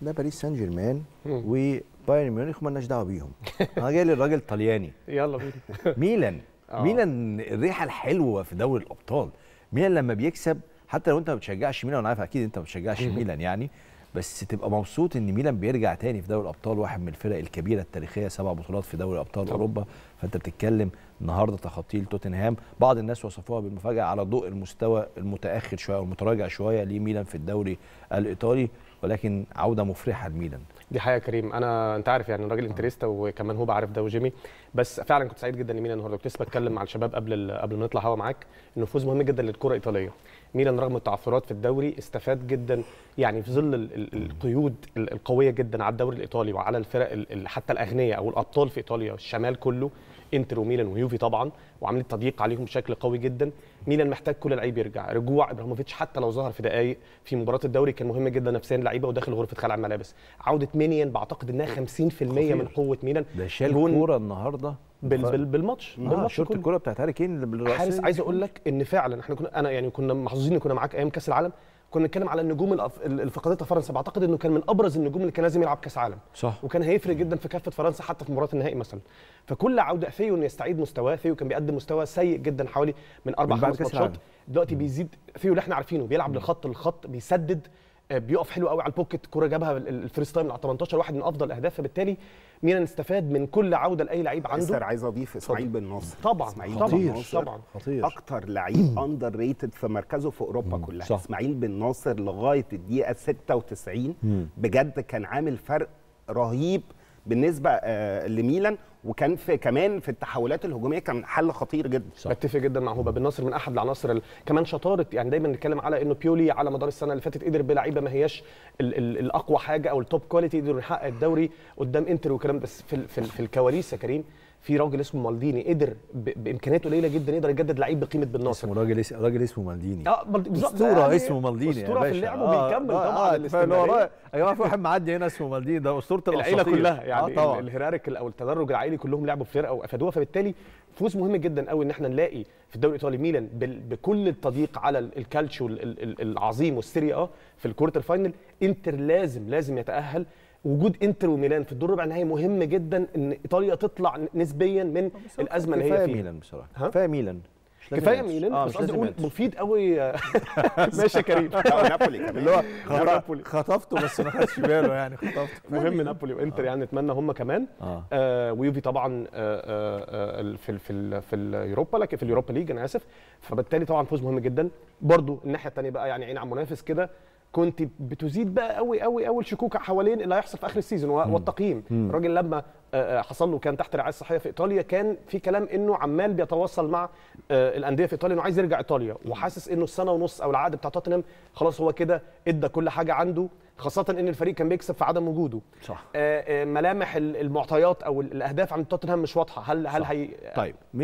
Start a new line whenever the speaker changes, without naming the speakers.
ده باريس سان جيرمان
مم.
وبايرن ميونخ مالناش دعوه بيهم انا جاي للراجل طلياني
يلا بينا
ميلان
آه.
ميلان الريحه الحلوه في دوري الابطال ميلان لما بيكسب حتى لو انت ما بتشجعش ميلان وانا عارف اكيد انت ما بتشجعش ميلان يعني بس تبقى مبسوط ان ميلان بيرجع تاني في دوري الابطال واحد من الفرق الكبيره التاريخيه سبع بطولات في دوري ابطال
طبعا.
اوروبا فانت بتتكلم النهارده تخطي لتوتنهام بعض الناس وصفوها بالمفاجاه على ضوء المستوى المتاخر شويه او المتراجع شويه لميلان في الدوري الايطالي ولكن عوده مفرحه لميلان
دي حقيقه يا كريم انا انت عارف يعني الراجل انتريستا وكمان هو بعرف ده وجيمي بس فعلا كنت سعيد جدا ان ميلان النهارده كنت لسه بتكلم مع الشباب قبل ال- قبل ما نطلع هوا معاك انه فوز مهم جدا للكره الايطاليه ميلان رغم التعثرات في الدوري استفاد جدا يعني في ظل ال- ال- القيود ال- القويه جدا على الدوري الايطالي وعلى الفرق ال- ال- حتى الاغنياء او الابطال في ايطاليا الشمال كله انتر وميلان ويوفي طبعا وعاملين تضييق عليهم بشكل قوي جدا ميلان محتاج كل لعيب يرجع رجوع ابراهيموفيتش حتى لو ظهر في دقائق في مباراه الدوري كان مهم جدا نفسيا لعيبه وداخل غرفه خلع الملابس عوده مينيان بعتقد انها 50% من قوه ميلان
ده شال
جون
كوره النهارده
بال بال بالماتش
اه
بالماتش
شورت
كله.
الكوره بتاعت هاري كين اللي بالرأسية.
حارس عايز اقول لك ان فعلا احنا كنا انا يعني كنا محظوظين ان كنا معاك ايام كاس العالم كنا بنتكلم على النجوم الأف- اللي فقدتها فرنسا بعتقد انه كان من ابرز النجوم اللي كان لازم يلعب كاس عالم
صح
وكان هيفرق جدا في كافه فرنسا حتى في مباراه النهائي مثلا فكل عوده ثيو انه يستعيد مستواه ثيو كان بيقدم مستوى سيء جدا حوالي من اربع
من بعد
خمس
كأس
ماتشات
العالم.
دلوقتي بيزيد ثيو اللي احنا عارفينه بيلعب للخط للخط بيسدد آه، بيقف حلو قوي على البوكيت كوره جابها ال- الفريست تايم على 18 واحد من افضل الاهداف فبالتالي ميلان استفاد من كل عوده لاي لعيب عنده
عنده عايز اضيف اسماعيل بن ناصر
طبعا
اسماعيل
طبعا
بن ناصر
طبعا
خطير
اكتر لعيب اندر ريتد في مركزه في اوروبا كلها
صح.
اسماعيل بن ناصر لغايه الدقيقه 96 بجد كان عامل فرق رهيب بالنسبه آه لميلان وكان في كمان في التحولات الهجوميه كان حل خطير جدا
صح.
بتفق جدا مع هوبا بن ناصر من احد العناصر ال... كمان شطاره يعني دايما نتكلم على انه بيولي على مدار السنه اللي فاتت قدر بلعيبه ما هياش ال... ال... الاقوى حاجه او التوب كواليتي قدر يحقق الدوري قدام انتر والكلام بس في ال... في, ال... في الكواليس يا كريم في راجل اسمه مالديني قدر ب... بامكانيات قليله جدا يقدر يجدد لعيب بقيمه بن ناصر
اسمه راجل اس- راجل اسمه مالديني
اه بل- بالظبط
اسطوره
يعني
اسمه مالديني يا
اسطوره في
باشا.
اللعب
آه،
وبيكمل
آه،
طبعا
آه،
الاستمرارية.
فاللي هو يا جماعه في واحد معدي هنا اسمه مالديني ده اسطوره
العيله
الأساطير.
كلها يعني
آه طبعا
الهيراريكال او التدرج العائلي كلهم لعبوا في فرقه وافادوها فبالتالي فوز مهم جدا قوي ان احنا نلاقي في الدوري الايطالي ميلان بال- بكل التضييق على ال- الكالتشيو ال- ال- ال- العظيم والسيريا اه في الكوارتر فاينل انتر لازم لازم يتاهل وجود انتر وميلان في الدور الربع النهائي مهم جدا ان ايطاليا تطلع نسبيا من الازمه اللي هي
كفايه
فيها
ميلان بصراحه
ها؟
كفايه ميلان مش لازم
كفايه
يانس.
ميلان
آه
بس
مش
قصدي
لازم
اقول
يانس.
مفيد قوي ماشي يا كريم
لا، نابولي كمان
اللي هو
نابولي.
خطف- خطفته بس ما خدش باله يعني خطفته
مهم نابولي وانتر يعني نتمنى هم كمان
اه
آه ويوفي طبعا آه آه آه في ال في ال في اليوروبا لكن في اليوروبا ليج انا اسف فبالتالي طبعا فوز مهم جدا برضو الناحيه الثانيه بقى يعني عين على المنافس كده كنت بتزيد بقى قوي قوي قوي الشكوك حوالين اللي هيحصل في اخر السيزون و- والتقييم الراجل لما آه، آه، حصل له كان تحت رعايه صحيه في ايطاليا كان في كلام انه عمال بيتواصل مع آه، الانديه في ايطاليا انه عايز يرجع ايطاليا وحاسس انه السنه ونص او العقد بتاع توتنهام خلاص هو كده ادى كل حاجه عنده خاصه ان الفريق كان بيكسب في عدم وجوده
صح
آه، آه، ملامح ال- المعطيات او ال- الاهداف عند توتنهام مش واضحه هل هل
صح.
هي
طيب